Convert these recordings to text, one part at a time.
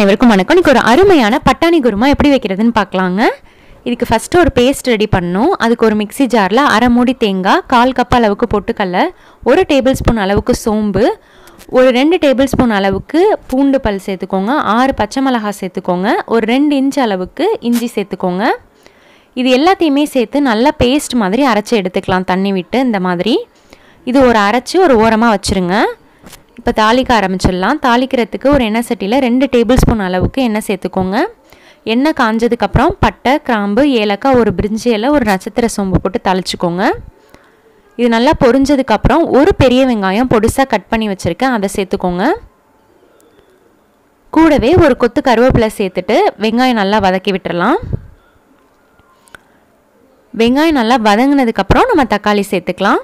அனைவருக்கும் வணக்கம் இன்னைக்கு ஒரு அருமையான பட்டாணி குருமா எப்படி வைக்கிறதுன்னு பார்க்கலாங்க இதுக்கு ஃபஸ்ட்டு ஒரு பேஸ்ட் ரெடி பண்ணணும் அதுக்கு ஒரு மிக்ஸி ஜாரில் அரை மூடி தேங்காய் கால் கப் அளவுக்கு பொட்டுக்கடல ஒரு டேபிள் ஸ்பூன் அளவுக்கு சோம்பு ஒரு ரெண்டு டேபிள் ஸ்பூன் அளவுக்கு பூண்டு பல் சேர்த்துக்கோங்க ஆறு பச்சை மிளகாய் சேர்த்துக்கோங்க ஒரு ரெண்டு இன்ச் அளவுக்கு இஞ்சி சேர்த்துக்கோங்க இது எல்லாத்தையுமே சேர்த்து நல்லா பேஸ்ட் மாதிரி அரைச்சி எடுத்துக்கலாம் தண்ணி விட்டு இந்த மாதிரி இது ஒரு அரைச்சி ஒரு ஓரமாக வச்சுருங்க இப்போ தாளிக்க ஆரம்பிச்சிடலாம் தாளிக்கிறதுக்கு ஒரு எண்ணெய் சட்டியில் ரெண்டு டேபிள் ஸ்பூன் அளவுக்கு எண்ணெய் சேர்த்துக்கோங்க எண்ணெய் காஞ்சதுக்கப்புறம் பட்டை கிராம்பு ஏலக்காய் ஒரு பிரிஞ்சி இலை ஒரு நட்சத்திர சோம்பு போட்டு தாளிச்சுக்கோங்க இது நல்லா பொரிஞ்சதுக்கப்புறம் ஒரு பெரிய வெங்காயம் பொடிசாக கட் பண்ணி வச்சுருக்கேன் அதை சேர்த்துக்கோங்க கூடவே ஒரு கொத்து கருவேப்பிலை சேர்த்துட்டு வெங்காயம் நல்லா வதக்கி விட்டுறலாம் வெங்காயம் நல்லா வதங்கினதுக்கப்புறம் நம்ம தக்காளி சேர்த்துக்கலாம்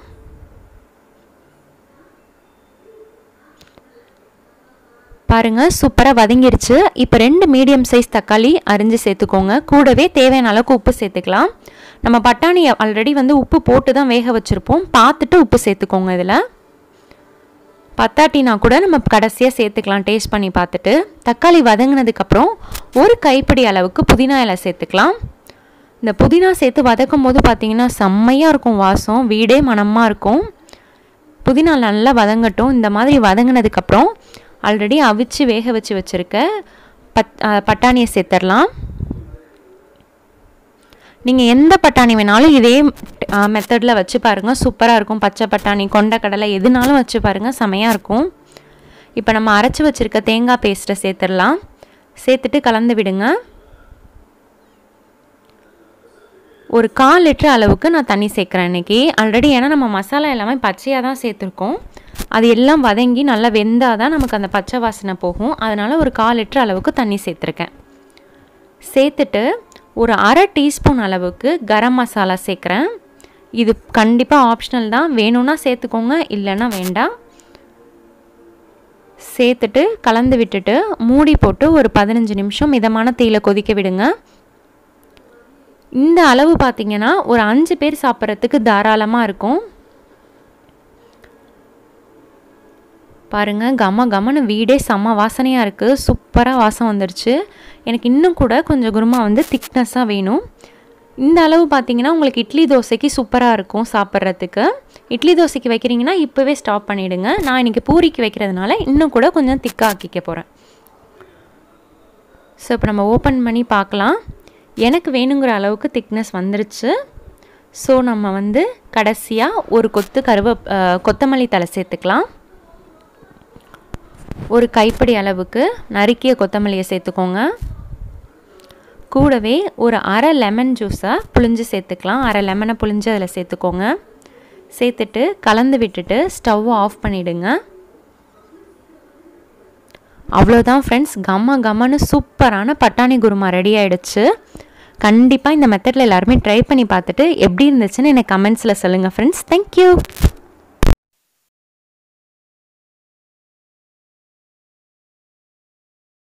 பாருங்கள் சூப்பராக வதங்கிருச்சு இப்போ ரெண்டு மீடியம் சைஸ் தக்காளி அரிஞ்சு சேர்த்துக்கோங்க கூடவே தேவையான அளவுக்கு உப்பு சேர்த்துக்கலாம் நம்ம பட்டாணி ஆல்ரெடி வந்து உப்பு போட்டு தான் வேக வச்சுருப்போம் பார்த்துட்டு உப்பு சேர்த்துக்கோங்க இதில் பத்தாட்டினா கூட நம்ம கடைசியாக சேர்த்துக்கலாம் டேஸ்ட் பண்ணி பார்த்துட்டு தக்காளி வதங்கினதுக்கப்புறம் ஒரு கைப்பிடி அளவுக்கு புதினா இலை சேர்த்துக்கலாம் இந்த புதினா சேர்த்து வதக்கும் போது பார்த்தீங்கன்னா செம்மையாக இருக்கும் வாசம் வீடே மணமாக இருக்கும் புதினா நல்லா வதங்கட்டும் இந்த மாதிரி வதங்கினதுக்கப்புறம் ஆல்ரெடி அவிச்சு வேக வச்சு வச்சுருக்க பட் பட்டாணியை சேர்த்துடலாம் நீங்கள் எந்த பட்டாணி வேணாலும் இதே மெத்தடில் வச்சு பாருங்கள் சூப்பராக இருக்கும் பச்சை பட்டாணி கொண்டக்கடலை எதுனாலும் வச்சு பாருங்கள் செமையாக இருக்கும் இப்போ நம்ம அரைச்சி வச்சுருக்க தேங்காய் பேஸ்ட்டை சேர்த்துடலாம் சேர்த்துட்டு கலந்து விடுங்க ஒரு கால் லிட்டர் அளவுக்கு நான் தண்ணி சேர்க்குறேன் இன்றைக்கி ஆல்ரெடி ஏன்னா நம்ம மசாலா எல்லாமே பச்சையாக தான் சேர்த்துருக்கோம் அது எல்லாம் வதங்கி நல்லா வெந்தால் தான் நமக்கு அந்த பச்சை வாசனை போகும் அதனால் ஒரு கால் லிட்டர் அளவுக்கு தண்ணி சேர்த்துருக்கேன் சேர்த்துட்டு ஒரு அரை டீஸ்பூன் அளவுக்கு கரம் மசாலா சேர்க்குறேன் இது கண்டிப்பாக ஆப்ஷனல் தான் வேணும்னா சேர்த்துக்கோங்க இல்லைன்னா வேண்டாம் சேர்த்துட்டு கலந்து விட்டுட்டு மூடி போட்டு ஒரு பதினஞ்சு நிமிஷம் மிதமான தீயில கொதிக்க விடுங்க இந்த அளவு பார்த்திங்கன்னா ஒரு அஞ்சு பேர் சாப்பிட்றதுக்கு தாராளமாக இருக்கும் பாருங்கள் கம கமன்னு வீடே செம்ம வாசனையாக இருக்குது சூப்பராக வாசம் வந்துடுச்சு எனக்கு இன்னும் கூட கொஞ்சம் குருமா வந்து திக்னஸ்ஸாக வேணும் இந்த அளவு பார்த்தீங்கன்னா உங்களுக்கு இட்லி தோசைக்கு சூப்பராக இருக்கும் சாப்பிட்றதுக்கு இட்லி தோசைக்கு வைக்கிறீங்கன்னா இப்போவே ஸ்டாப் பண்ணிவிடுங்க நான் இன்றைக்கி பூரிக்கு வைக்கிறதுனால இன்னும் கூட கொஞ்சம் திக்காக ஆக்கிக்க போகிறேன் ஸோ இப்போ நம்ம ஓப்பன் பண்ணி பார்க்கலாம் எனக்கு வேணுங்கிற அளவுக்கு திக்னஸ் வந்துருச்சு ஸோ நம்ம வந்து கடைசியாக ஒரு கொத்து கருவ கொத்தமல்லி தலை சேர்த்துக்கலாம் ஒரு கைப்படி அளவுக்கு நறுக்கிய கொத்தமல்லியை சேர்த்துக்கோங்க கூடவே ஒரு அரை லெமன் ஜூஸை புளிஞ்சு சேர்த்துக்கலாம் அரை லெமனை புளிஞ்சு அதில் சேர்த்துக்கோங்க சேர்த்துட்டு கலந்து விட்டுட்டு ஸ்டவ்வை ஆஃப் பண்ணிவிடுங்க அவ்வளோதான் ஃப்ரெண்ட்ஸ் கம்ம கம்மன்னு சூப்பரான பட்டாணி குருமா ரெடி ஆகிடுச்சு கண்டிப்பாக இந்த மெத்தடில் எல்லாருமே ட்ரை பண்ணி பார்த்துட்டு எப்படி இருந்துச்சுன்னு எனக்கு கமெண்ட்ஸில் சொல்லுங்கள் ஃப்ரெண்ட்ஸ் தேங்க்யூ